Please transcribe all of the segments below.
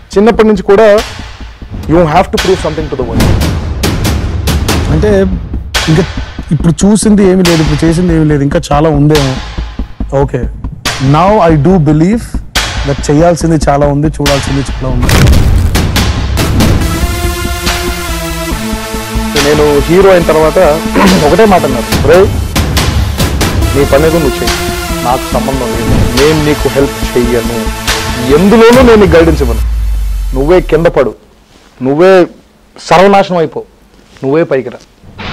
చిన్నప్పటి నుంచి కూడా you have to prove something to the world అంటే ఇంకా ఇప్పుడు చూసింది ఏమీ లేదు ఇప్పుడు చేసింది ఏమీ లేదు ఇంకా చాలా ఉందేమో okay now I do believe that చేయాల్సింది చాలా ఉంది చూడాల్సింది చాలా ఉంది నేను హీరో అయిన తర్వాత ఒకటే మాట అన్నారు రే నీ పని ఏదో నువ్వు చెయ్యి నాకు సంబంధం లేదు నేను నీకు హెల్ప్ చెయ్యను ఎందులోనూ నేను నీకు గైడెన్స్ ఇవ్వను నువ్వే కింద పడు నువ్వే సర్వనాశనం అయిపో నువ్వే పైకి రా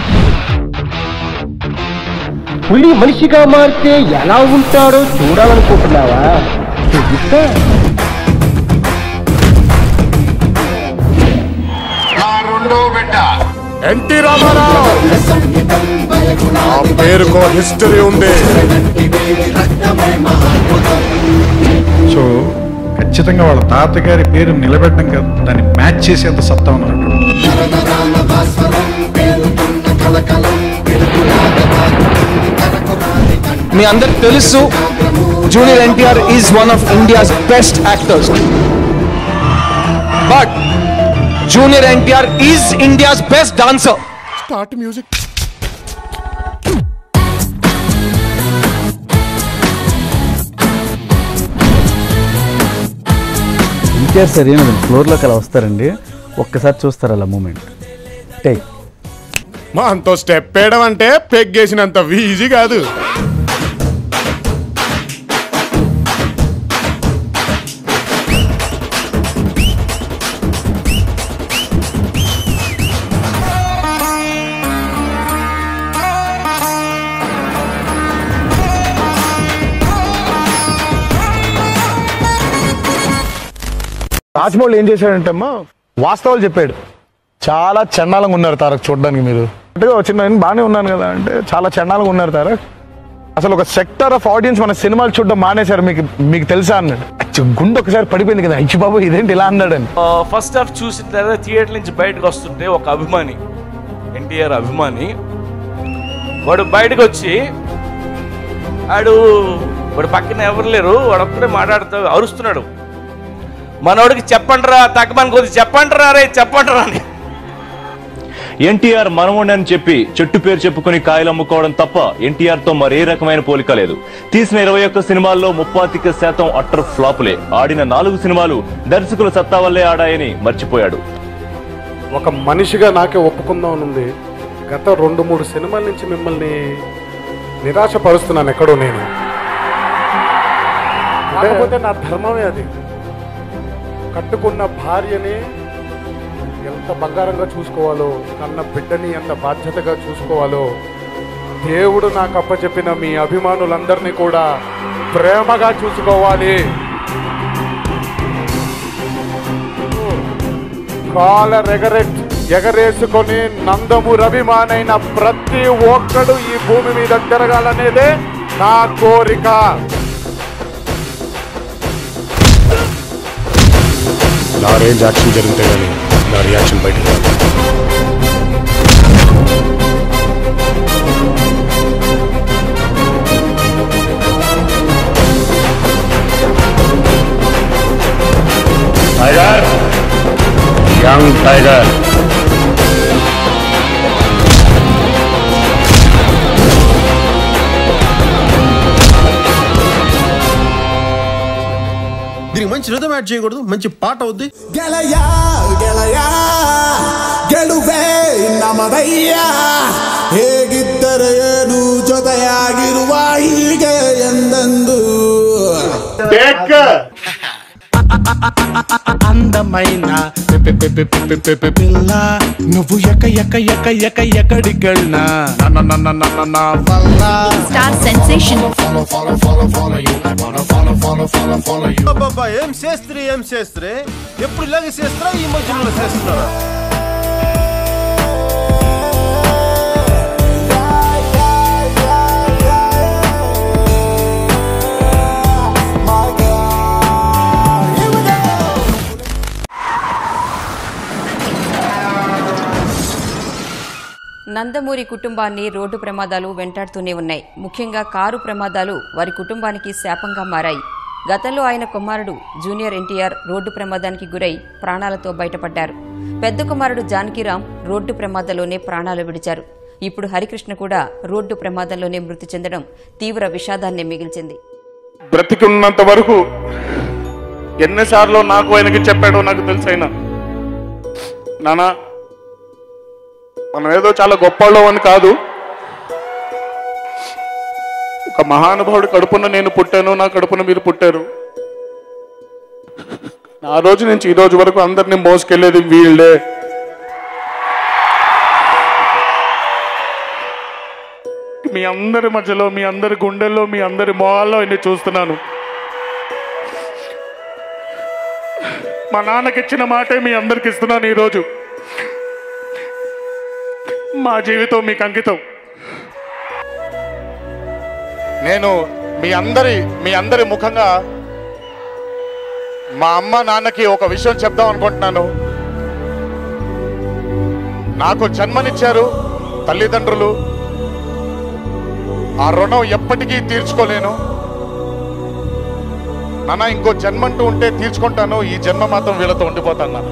పులి మనిషిగా మారితే ఎలా ఉంటాడో చూడాలనుకుంటున్నావా చూపిస్తా ఎన్టీ రామారావు ఆ పేరుకో హిస్టరీ ఉంది సో ఖచ్చితంగా వాళ్ళ తాతగారి పేరు నిలబెట్టడం కాదు దాన్ని మ్యాచ్ చేసేంత సత్తా ఉన్నాడు మీ అందరికి తెలుసు junior NTR is one of India's best actors but junior NTR is India's best dancer start music NTR sir ఏమైంది ఫ్లోర్లోకి అలా వస్తారండి ఒక్కసారి చూస్తారు అలా మూమెంట్ టేక్ మా అంతో స్టెప్ వేయడం అంటే పెగ్గేసినంత ఈజీ కాదు రాజమౌళి ఏం చేశాడంటే అమ్మా వాస్తవాలు చెప్పాడు చాలా చండాలంగా ఉన్నారు తారక్ చూడడానికి మీరు అంటే ఒక చిన్న నేను బాగానే ఉన్నాను కదా అంటే చాలా చండాలంగా ఉన్నారు తారక్ అసలు ఒక సెక్టర్ ఆఫ్ ఆడియన్స్ మన సినిమాలు చూడడం మానేశారు మీకు మీకు తెలుసా అన్నాడు అచ్చ, గుండె ఒకసారి పడిపోయింది కదా అచ్చి బాబు ఇదేంటి ఇలా అన్నాడని ఫస్ట్ హాఫ్ చూసిన తర్వాత థియేటర్ నుంచి బయటకు వస్తుంటే ఒక అభిమాని ఎన్టీఆర్ అభిమాని వాడు బయటకు వచ్చి వాడు వాడు పక్కన ఎవరు లేరు వాడు ఒక్కడే మాట్లాడుతూ అరుస్తున్నాడు మనోడికి చెప్పండిరా తగ్గమని కొద్ది చెప్పండిరా రే చెప్పండిరా అని ఎన్టీఆర్ మనవుణ్ణి అని చెప్పి చెట్టు పేరు చెప్పుకుని కాయలు అమ్ముకోవడం తప్ప ఎన్టీఆర్ తో మరే రకమైన పోలిక లేదు తీసిన ఇరవై ఒక్క సినిమాల్లో ముప్పాతిక శాతం అట్టర్ ఫ్లాపులే ఆడిన నాలుగు సినిమాలు దర్శకుల సత్తా వల్లే ఆడాయని మర్చిపోయాడు ఒక మనిషిగా నాకే ఒప్పుకుందాం ఉంది గత రెండు మూడు సినిమాల నుంచి మిమ్మల్ని నిరాశపరుస్తున్నాను ఎక్కడో నేను కాకపోతే నా ధర్మమే అది కట్టుకున్న భార్యని ఎంత బంగారంగా చూసుకోవాలో కన్న బిడ్డని ఎంత బాధ్యతగా చూసుకోవాలో దేవుడు నాకు అప్పచెప్పిన మీ అభిమానులందరినీ కూడా ప్రేమగా చూసుకోవాలి కాలర్ ఎగరె ఎగరేసుకొని నందము రవిమానైన ప్రతి ఒక్కడు ఈ భూమి మీద తిరగాలనేదే నా కోరిక నా రేంజ్ యాక్షన్ జరిగితే కానీ నా రియాక్షన్ బయటకు రాదు టైగర్ యంగ్ టైగర్ దీనికి మంచి రిథం యాడ్ చేయకూడదు మంచి పాట అవుద్ది ಗೆಳೆಯ ಗೆಳೆಯ ಗೆಲುವೆ ನಮದಯ್ಯ ಹೇಗಿದ್ದರೆ ಏನು ಜೊತೆಯಾಗಿರುವ ಹೀಗೆ ಎಂದೆಂದು అందమైన పె- పె- పె- పె- పె- పె- పె- పిల్ల నువ్వు ఎక్క ఎక్క ఎక్క ఎక్క ఎక్కడికెళ్ళినా నా నా నా నా నా నా నా వల్ల స్టార్ సెన్సేషన్ అబ్బబ్బా, ఏం చేస్త్రీ ఏం చేస్త్రీ ఎప్పుడు ఇలాగే చేస్తారా ఈ మధ్యలో చేస్తున్నారా నందమూరి కుటుంబాన్ని రోడ్డు ప్రమాదాలు వెంటాడుతూనే ఉన్నాయి ముఖ్యంగా కారు ప్రమాదాలు వారి కుటుంబానికి శాపంగా మారాయి గతంలో ఆయన కుమారుడు జూనియర్ ఎన్టీఆర్ రోడ్డు ప్రమాదానికి గురై ప్రాణాలతో బయటపడ్డారు పెద్ద కుమారుడు జానకిరాం రోడ్డు ప్రమాదంలోనే ప్రాణాలు విడిచారు ఇప్పుడు హరికృష్ణ కూడా రోడ్డు ప్రమాదంలోనే మృతి చెందడం తీవ్ర విషాదాన్ని మిగిల్చింది బ్రతికున్నంత వరకు ఎన్నిసార్లు నాకు ఆయనకి చెప్పాడో నాకు తెలుసు ఆయన నానా మనం ఏదో చాలా గొప్పవాళ్ళం అని కాదు ఒక మహానుభావుడి కడుపున నేను పుట్టాను నా కడుపున మీరు పుట్టారు ఆ రోజు నుంచి ఈ రోజు వరకు అందరినీ మోసుకెళ్ళేది వీళ్ళే మీ అందరి మధ్యలో మీ అందరి గుండెల్లో మీ అందరి మొహాల్లో ఇన్ని చూస్తున్నాను మా నాన్నకి ఇచ్చిన మాటే మీ అందరికి ఇస్తున్నాను ఈరోజు మా జీవితం మీకు అంకితం నేను మీ అందరి మీ అందరి ముఖంగా మా అమ్మ నాన్నకి ఒక విషయం చెప్దాం అనుకుంటున్నాను నాకు జన్మనిచ్చారు తల్లిదండ్రులు ఆ రుణం ఎప్పటికీ తీర్చుకోలేను నాన్న ఇంకో జన్మంటూ ఉంటే తీర్చుకుంటాను ఈ జన్మ మాత్రం వీళ్ళతో ఉండిపోతాను నాన్న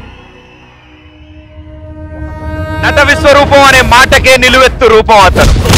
నట విశ్వరూపం అనే మాటకే నిలువెత్తు రూపం అతను